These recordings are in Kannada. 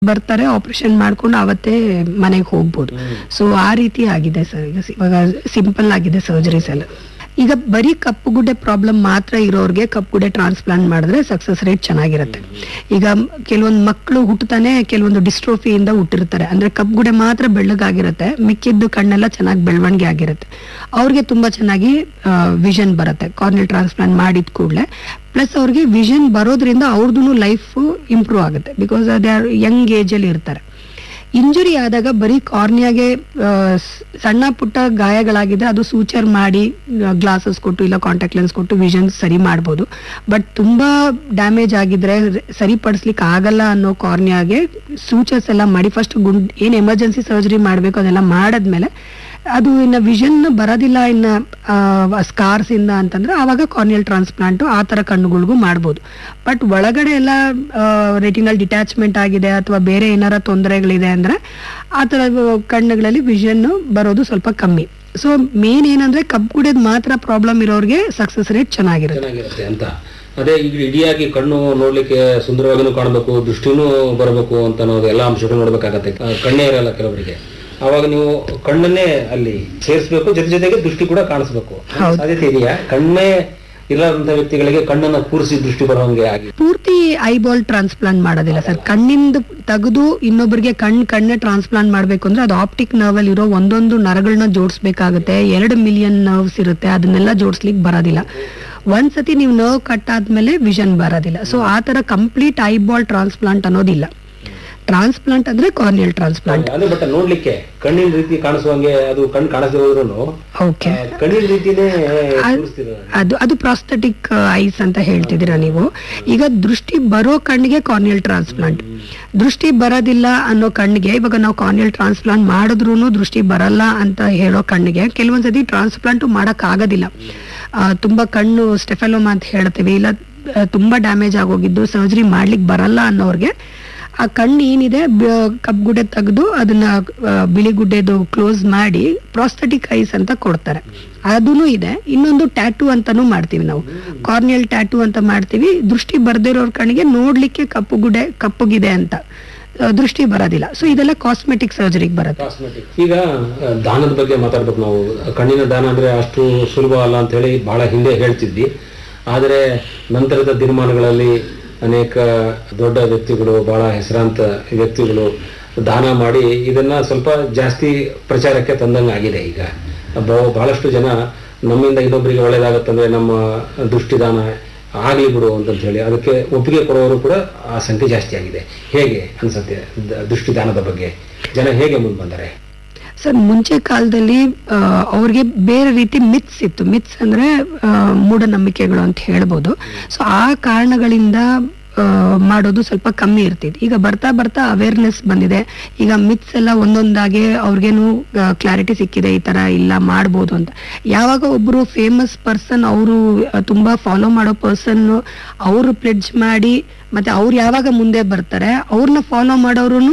ಬರ್ತಾರೆ ಆಪರೇಷನ್ ಮಾಡ್ಕೊಂಡು ಅವತ್ತೇ ಮನೆಗೆ ಹೋಗ್ಬೋದು ಸೊ ಆ ರೀತಿ ಆಗಿದೆ ಸರ್ ಈಗ ಸಿ- ಇವಾಗ ಸಿಂಪಲ್ ಆಗಿದೆ ಸರ್ಜರೀಸ್ ಎಲ್ಲ ಈಗ ಬರೀ ಕಪ್ಪುಗುಡ್ಡೆ ಪ್ರಾಬ್ಲಮ್ ಮಾತ್ರ ಇರೋರ್ಗೆ ಕಪ್ಪುಗುಡ್ಡೆ ಟ್ರಾನ್ಸ್ಪ್ಲಾಂಟ್ ಮಾಡಿದ್ರೆ ಸಕ್ಸಸ್ ರೇಟ್ ಚೆನ್ನಾಗಿರುತ್ತೆ ಈಗ ಕೆಲವೊಂದು ಮಕ್ಕಳು ಹುಟ್ಟತಾನೆ ಕೆಲವೊಂದು ಡಿಸ್ಟ್ರೋಫಿಯಿಂದ ಹುಟ್ಟಿರ್ತಾರೆ ಅಂದ್ರೆ ಕಪ್ಪುಗುಡ್ಡೆ ಮಾತ್ರ ಬೆಳ್ಳಗಾಗಿರುತ್ತೆ ಮಿಕ್ಕಿದ್ದು ಕಣ್ಣೆಲ್ಲ ಚೆನ್ನಾಗಿ ಬೆಳವಣಿಗೆ ಆಗಿರುತ್ತೆ ಅವ್ರಿಗೆ ತುಂಬಾ ಚೆನ್ನಾಗಿ ವಿಷನ್ ಬರುತ್ತೆ ಕಾರ್ನಿಯಲ್ ಟ್ರಾನ್ಸ್ಪ್ಲಾಂಟ್ ಮಾಡಿದ ಕೂಡಲೇ ಪ್ಲಸ್ ಅವ್ರಿಗೆ ವಿಷನ್ ಬರೋದ್ರಿಂದ ಅವ್ರದ್ದು ಲೈಫ್ ಇಂಪ್ರೂವ್ ಆಗುತ್ತೆ ಬಿಕಾಸ್ ಅದೇ ಯಂಗ್ ಏಜ್ ಅಲ್ಲಿ ಇರ್ತಾರೆ ಇಂಜುರಿ ಆದಾಗ ಬರೀ ಕಾರ್ನಿಯಾಗೆ ಆ, ಸ್- ಸಣ್ಣ ಪುಟ್ಟ ಗಾಯಗಳಾಗಿದ್ರೆ ಅದು ಸೂಚರ್ ಮಾಡಿ ಗ್ಲಾಸಸ್ ಕೊಟ್ಟು ಇಲ್ಲ ಕಾಂಟ್ಯಾಕ್ಟ್ ಲೆನ್ಸ್ ಕೊಟ್ಟು ವಿಷನ್ ಸರಿ ಮಾಡ್ಬೋದು ಬಟ್ ತುಂಬಾ ಡ್ಯಾಮೇಜ್ ಆಗಿದ್ರೆ ರೆ- ಸರಿಪಡಿಸ್ಲಿಕ್ಕೆ ಆಗಲ್ಲ ಅನ್ನೋ ಕಾರ್ನಿಯಾಗೆ ಸೂಚರ್ಸ್ ಎಲ್ಲ ಮಾಡಿ ಫಸ್ಟ್ ಗುಂಡ್ ಏನ್ ಎಮರ್ಜೆನ್ಸಿ ಸರ್ಜರಿ ಮಾಡಬೇಕು ಅದೆಲ್ಲ ಮಾಡಾದ್ಮೇಲೆ ಅದು ಇನ್ನ ವಿಷನ್ ಬರೋದಿಲ್ಲ ಇನ್ನ ಸ್ಕಾರ್ಸ್ ಇಂದ ಅಂತಂದ್ರೆ ಆವಾಗ ಕಾರ್ನಿಯಲ್ ಟ್ರಾನ್ಸ್ಪ್ಲಾಂಟ್ ಆ ತರ ಕಣ್ಣುಗಳಿಗೂ ಮಾಡ್ಬೋದು ಬಟ್ ಒಳಗಡೆ ಎಲ್ಲ ರೆಟಿನಲ್ ಡಿಟ್ಯಾಚ್ಮೆಂಟ್ ಆಗಿದೆ ಅಥವಾ ಬೇರೆ ಏನಾರ ತೊಂದರೆಗಳಿದೆ ಅಂದ್ರೆ ಆ ತರ ಕಣ್ಣುಗಳಲ್ಲಿ ವಿಷನ್ ಬರೋದು ಸ್ವಲ್ಪ ಕಮ್ಮಿ ಸೊ ಮೇನ್ ಏನಂದ್ರೆ ಕಬ್ಬು ಕುಡಿಯೋದು ಮಾತ್ರ ಪ್ರಾಬ್ಲಮ್ ಇರೋರಿಗೆ ಸಕ್ಸಸ್ ರೇಟ್ ಚೆನ್ನಾಗಿರುತ್ತೆ ಚೆನ್ನಾಗಿರುತ್ತೆ ಅಂತ ಅದೇ ಈಗ ಇಡಿಯಾಗಿ ಕಣ್ಣು ನೋಡ್ಲಿಕ್ಕೆ ಸುಂದರವಾಗಿನೂ ಕಾಣಬೇಕು ದೃಷ್ಟಿನೂ ಬರಬೇಕು ಅಂತ ಅನ್ನೋದು ಎಲ್ಲ ಅಂಶಗಳು ನೋಡ್ಬೇಕಾಗತ್ತೆ ಆ, ಕಣ್ಣೇ ಇರಲ್ಲ ಕೆಲವರಿಗೆ ಅವಾಗ ನೀವು ಕಣ್ಣನ್ನೇ ಅಲ್ಲಿ ಸೇರಿಸ್ಬೇಕು ಜೊತೆ ಜೊತೆಗೆ ದೃಷ್ಟಿ ಕೂಡ ಕಾಣಿಸ್ಬೇಕು ಸಾಧ್ಯತೆ ಇದೆಯಾ ಕಣ್ಣೇ ಇಲ್ಲದಂತ ವ್ಯಕ್ತಿಗಳಿಗೆ ಕಣ್ಣನ್ನ ಕೂರಿಸಿ ದೃಷ್ಟಿ ಬರೋಂಗೆ ಆಗಿ ಪೂರ್ತಿ ಐಬಾಲ್ ಟ್ರಾನ್ಸ್ಪ್ಲಾಂಟ್ ಮಾಡೋದಿಲ್ಲ ಸರ್ ಕಣ್ಣಿಂದ ತೆಗೆದು ಇನ್ನೊಬ್ಬರಿಗೆ ಕಣ್ ಕಣ್ಣೆ ಟ್ರಾನ್ಸ್ಪ್ಲಾಂಟ್ ಮಾಡ್ಬೇಕು ಅಂದ್ರೆ ಅದು ಆಪ್ಟಿಕ್ ನರ್ವ್ ಅಲ್ಲಿ ಇರೋ ಒಂದೊಂದು ನರಗಳನ್ನ ಜೋಡಿಸ್ಬೇಕಾಗುತ್ತೆ ಎರಡು ಮಿಲಿಯನ್ ನರ್ವ್ಸ್ ಇರುತ್ತೆ ಅದನ್ನೆಲ್ಲ ಜೋಡಿಸ್ಲಿಕ್ಕೆ ಬರೋದಿಲ್ಲ ಒಂದ್ಸತಿ ನೀವು ನರ್ವ್ ಕಟ್ ಆದ್ಮೇಲೆ ವಿಷನ್ ಬರೋದಿಲ್ಲ ಸೊ ಆ ತರ ಕಂಪ್ಲೀಟ್ ಐಬಾಲ್ ಟ್ರಾನ್ಸ್ಪ್ಲಾಂಟ್ ಅನ್ನೋದಿಲ್ಲ ಟ್ರಾನ್ಸ್ಪ್ಲಾಂಟ್ ಅಂದ್ರೆ ಕಾರ್ನಿಯಲ್ ಟ್ರಾನ್ಸ್ಪ್ಲಾಂಟ್ ಅಂದ್ರೆ ಬಟ್ ನೋಡ್ಲಿಕ್ಕೆ ಕಣ್ಣಿನ ರೀತಿ ಕಾಣಿಸುವಂಗೆ ಅದು ಕಣ್ಣು ಕಾಣಿಸದೆ ಹೋದ್ರು ಓಕೆ ಕಣ್ಣಿನ ರೀತಿನೇ ಕೂರಿಸ್ತಿರೋ ಅದು ಅದು ಪ್ರಾಸ್ಥೆಟಿಕ್ ಐಸ್ ಅಂತ ಹೇಳ್ತಿದ್ದೀರಾ ನೀವು ಈಗ ದೃಷ್ಟಿ ಬರೋ ಕಣ್ಣಿಗೆ ಕಾರ್ನಿಯಲ್ ಟ್ರಾನ್ಸ್ಪ್ಲಾಂಟ್ ದೃಷ್ಟಿ ಬರೋದಿಲ್ಲ ಅನ್ನೋ ಕಣ್ಣಿಗೆ ಇವಾಗ ನಾವು ಕಾರ್ನಿಯಲ್ ಟ್ರಾನ್ಸ್ಪ್ಲಾಂಟ್ ಮಾಡಿದ್ರು ದೃಷ್ಟಿ ಬರಲ್ಲ ಅಂತ ಹೇಳೋ ಕಣ್ಣಿಗೆ ಕೆಲವೊಂದ್ಸತಿ ಟ್ರಾನ್ಸ್ಪ್ಲಾಂಟ್ ಮಾಡಕ್ ಆಗೋದಿಲ್ಲ ಆ, ತುಂಬಾ ಕಣ್ಣು ಸ್ಟೆಫೆಲೋಮಾ ಅಂತ ಹೇಳ್ತೀವಿ ಇಲ್ಲ ಆ, ತುಂಬಾ ಡ್ಯಾಮೇಜ್ ಆಗೋಗಿದ್ದು ಸರ್ಜರಿ ಮಾಡ್ಲಿಕ್ಕೆ ಬರಲ್ಲ ಅನ್ನೋರ್ಗೆ ಆ ಕಣ್ಣು ಏನಿದೆ ಬ- ಕಪ್ಪುಗುಡ್ಡೆ ತೆಗೆದು ಅದನ್ನ ಆ, ಬಿಳಿ ಗುಡ್ಡೆದು ಕ್ಲೋಸ್ ಮಾಡಿ ಪ್ರಾಸ್ಥೆಟಿಕ್ ಐಸ್ ಅಂತ ಕೊಡ್ತಾರೆ ಅದೂ ಇದೆ ಇನ್ನೊಂದು ಟ್ಯಾಟೂ ಅಂತಾನೂ ಮಾಡ್ತೀವಿ ನಾವು ಕಾರ್ನಿಯಲ್ ಟ್ಯಾಟೂ ಅಂತ ಮಾಡ್ತೀವಿ ದೃಷ್ಟಿ ಬರ್ದಿರೋರ್ ಕಣ್ಣಿಗೆ ನೋಡ್ಲಿಕ್ಕೆ ಕಪ್ಪುಗುಡ್ಡೆ ಕಪ್ಪುಗಿದೆ ಅಂತ ಆ, ದೃಷ್ಟಿ ಬರೋದಿಲ್ಲ ಸೊ ಇದೆಲ್ಲ ಕಾಸ್ಮೆಟಿಕ್ ಸರ್ಜರಿಗೆ ಬರುತ್ತೆ ಕಾಸ್ಮೆಟಿಕ್ ಈಗ ಆ, ದಾನದ ಬಗ್ಗೆ ಮಾತಾಡ್ಬೇಕು ನಾವು ಕಣ್ಣಿನ ದಾನ ಅಂದ್ರೆ ಅಷ್ಟು ಸುಲಭ ಅಲ್ಲ ಅಂತ ಹೇಳಿ ಬಹಳ ಹಿಂದೆ ಹೇಳ್ತಿದ್ವಿ ಆದರೆ ನಂತರದ ದಿನಮಾನಗಳಲ್ಲಿ ಅನೇಕ ದೊಡ್ಡ ವ್ಯಕ್ತಿಗಳು ಬಹಳ ಹೆಸರಾಂತ ವ್ಯಕ್ತಿಗಳು ದಾನ ಮಾಡಿ ಇದನ್ನ ಸ್ವಲ್ಪ ಜಾಸ್ತಿ ಪ್ರಚಾರಕ್ಕೆ ತಂದಂಗೆ ಆಗಿದೆ ಈಗ ಬ- ಬಹಳಷ್ಟು ಜನ ನಮ್ಮಿಂದ ಇನ್ನೊಬ್ಬರಿಗೆ ಒಳ್ಳೇದಾಗತ್ತಂದ್ರೆ ನಮ್ಮ ದೃಷ್ಟಿದಾನ ಆಗ್ಲಿ ಬಿಡು ಅಂತ ಹೇಳಿ ಅದಕ್ಕೆ ಒಪ್ಪಿಗೆ ಕೊಡೋರು ಕೂಡ ಆ ಸಂಖ್ಯೆ ಜಾಸ್ತಿ ಆಗಿದೆ ಹೇಗೆ ಅನ್ಸುತ್ತೆ ದ- ದೃಷ್ಟಿದಾನದ ಬಗ್ಗೆ ಜನ ಹೇಗೆ ಮುಂದೆ ಬಂದರೆ ಸರ್ ಮುಂಚೆ ಕಾಲದಲ್ಲಿ ಆ, ಅವ್ರಿಗೆ ಬೇರೆ ರೀತಿ ಮಿತ್ಸ್ ಇತ್ತು ಮಿತ್ಸ್ ಅಂದ್ರೆ ಆ, ಮೂಢನಂಬಿಕೆಗಳು ಅಂತ ಹೇಳ್ಬೋದು ಸೊ ಆ ಕಾರಣಗಳಿಂದ ಆ, ಮಾಡೋದು ಸ್ವಲ್ಪ ಕಮ್ಮಿ ಇರ್ತಿತ್ತು ಈಗ ಬರ್ತಾ ಬರ್ತಾ ಅವೇರ್ನೆಸ್ ಬಂದಿದೆ ಈಗ ಮಿತ್ಸ್ ಎಲ್ಲ ಒಂದೊಂದಾಗಿ ಅವ್ರಿಗೇನು ಕ್ಲಾರಿಟಿ ಸಿಕ್ಕಿದೆ ಈ ತರ ಇಲ್ಲ ಮಾಡ್ಬೋದು ಅಂತ ಯಾವಾಗ ಒಬ್ರು ಫೇಮಸ್ ಪರ್ಸನ್ ಅವರು ತುಂಬಾ ಫಾಲೋ ಮಾಡೋ ಪರ್ಸನ್ ಅವರು ಪ್ಲೆಡ್ಜ್ ಮಾಡಿ ಮತ್ತೆ ಅವ್ರು ಯಾವಾಗ ಮುಂದೆ ಬರ್ತಾರೆ ಅವ್ರನ್ನ ಫಾಲೋ ಮಾಡೋರು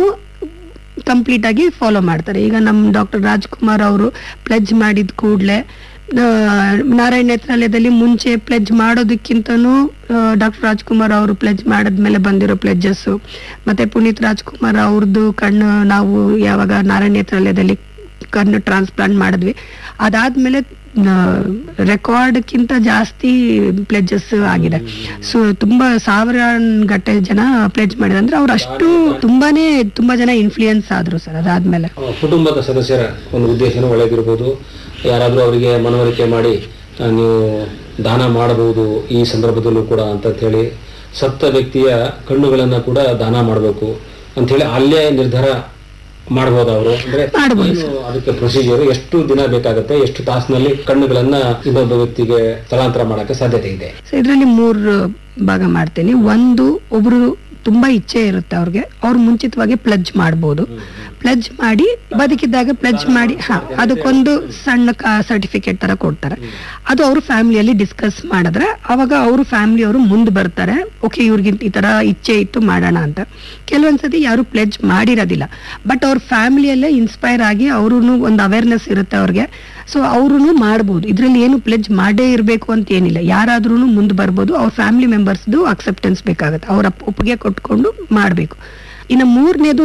ಕಂಪ್ಲೀಟ್ ಆಗಿ ಫಾಲೋ ಮಾಡ್ತಾರೆ ಈಗ ನಮ್ಮ ಡಾಕ್ಟರ್ ರಾಜ್ಕುಮಾರ್ ಅವರು ಪ್ಲೆಜ್ ಮಾಡಿದ ಕೂಡಲೇ ನಾರಾಯಣ ನೇತ್ರಾಲಯದಲ್ಲಿ ಮುಂಚೆ ಪ್ಲೆಜ್ ಮಾಡೋದಕ್ಕಿಂತನೂ ಡಾಕ್ಟರ್ ರಾಜ್ಕುಮಾರ್ ಅವರು ಪ್ಲೆಜ್ ಮಾಡಿದ್ಮೇಲೆ ಬಂದಿರೋ ಪ್ಲೆಜ್ಜಸ್ ಮತ್ತೆ ಪುನೀತ್ ರಾಜ್ಕುಮಾರ್ ಅವ್ರದ್ದು ಕಣ್ಣು ನಾವು ಯಾವಾಗ ನಾರಾಯಣ ನೇತ್ರಾಲಯದಲ್ಲಿ ಕಣ್ಣು ಟ್ರಾನ್ಸ್ಪ್ಲಾಂಟ್ ಮಾಡಿದ್ವಿ ಅದಾದ್ಮೇಲೆ ರೆಕಾರ್ಡ್ಕ್ಕಿಂತ ಜಾಸ್ತಿ ಪ್ಲೆಜಸ್ ಆಗಿದೆ ಸೊ ತುಂಬಾ ಸಾವಿರ ಗಟ್ಟೆ ಜನ ಪ್ಲೆಜ್ ಮಾಡಿದ್ರೆ ಅಂದ್ರೆ ಅವ್ರು ಅಷ್ಟು ತುಂಬಾನೇ ತುಂಬಾ ಜನ ಇನ್ಫ್ಲೂಯೆನ್ಸ್ ಆದ್ರು ಸರ್ ಅದಾದ್ಮೇಲೆ ಆ, ಕುಟುಂಬದ ಸದಸ್ಯರ ಒಂದು ಉದ್ದೇಶನೂ ಒಳ್ಳೆದಿರ್ಬೋದು ಯಾರಾದರೂ ಅವರಿಗೆ ಮನವರಿಕೆ ಮಾಡಿ ಆ, ನೀವು ದಾನ ಮಾಡಬಹುದು ಈ ಸಂದರ್ಭದಲ್ಲೂ ಕೂಡ ಅಂತ ಹೇಳಿ ಸತ್ತ ವ್ಯಕ್ತಿಯ ಕಣ್ಣುಗಳನ್ನ ಕೂಡ ದಾನ ಮಾಡಬೇಕು ಹೇಳಿ ಅಲ್ಲೇ ನಿರ್ಧಾರ ಮಾಡಬಹುದು ಅವರು ಅಂದ್ರೆ ಮಾಡ್ಬೋದು ಏನು ಅದಕ್ಕೆ ಪ್ರೊಸೀಜರ್ ಎಷ್ಟು ದಿನ ಬೇಕಾಗುತ್ತೆ ಎಷ್ಟು ತಾಸಿನಲ್ಲಿ ಕಣ್ಣುಗಳನ್ನ ಇನ್ನೊಬ್ಬ ವ್ಯಕ್ತಿಗೆ ಸ್ಥಳಾಂತರ ಮಾಡಕ್ಕೆ ಸಾಧ್ಯತೆ ಇದೆ ಸೊ ಇದರಲ್ಲಿ ಮೂರು ಭಾಗ ಮಾಡ್ತೀನಿ ಒಂದು ಒಬ್ರು ತುಂಬಾ ಇಚ್ಛೆ ಇರುತ್ತೆ ಅವ್ರಿಗೆ ಅವ್ರು ಮುಂಚಿತವಾಗಿ ಪ್ಲಜ್ ಮಾಡ್ಬೋದು ಪ್ಲಜ್ ಮಾಡಿ ಬದುಕಿದ್ದಾಗ ಪ್ಲಜ್ ಮಾಡಿ ಹಾ ಅದಕ್ಕೊಂದು ಸಣ್ಣ ಸರ್ಟಿಫಿಕೇಟ್ ತರ ಕೊಡ್ತಾರೆ ಅದು ಅವರು ಫ್ಯಾಮಿಲಿಯಲ್ಲಿ ಡಿಸ್ಕಸ್ ಮಾಡಿದ್ರೆ ಅವಾಗ ಅವರು ಫ್ಯಾಮಿಲಿ ಅವರು ಮುಂದೆ ಬರ್ತಾರೆ ಓಕೆ ಇವ್ರಿಗೆ ಈ ತರ ಇಚ್ಛೆ ಇತ್ತು ಮಾಡೋಣ ಅಂತ ಕೆಲವೊಂದ್ಸತಿ ಯಾರು ಪ್ಲೆಜ್ ಮಾಡಿರೋದಿಲ್ಲ ಬಟ್ ಅವ್ರ ಫ್ಯಾಮಿಲಿಯಲ್ಲೇ ಇನ್ಸ್ಪೈರ್ ಆಗಿ ಅವ್ರೂ ಒಂದು ಅವೇರ್ನೆಸ್ ಇರುತ್ತೆ ಅವ್ರಿಗೆ ಸೊ ಅವ್ರು ಮಾಡ್ಬೋದು ಇದ್ರಲ್ಲಿ ಏನು ಪ್ಲೆಜ್ ಮಾಡೇ ಇರಬೇಕು ಅಂತ ಏನಿಲ್ಲ ಯಾರಾದ್ರೂ ಮುಂದೆ ಬರ್ಬೋದು ಅವ್ರ ಫ್ಯಾಮಿಲಿ ಮೆಂಬರ್ಸ್ದು ಅಕ್ಸೆಪ್ಟೆನ್ಸ್ ಬೇಕಾಗುತ್ತೆ ಅವ್ರ ಒಪ್ಪಿಗೆ ಕೊಟ್ಕೊಂಡು ಮಾಡಬೇಕು ಇನ್ನು ಮೂರನೇದು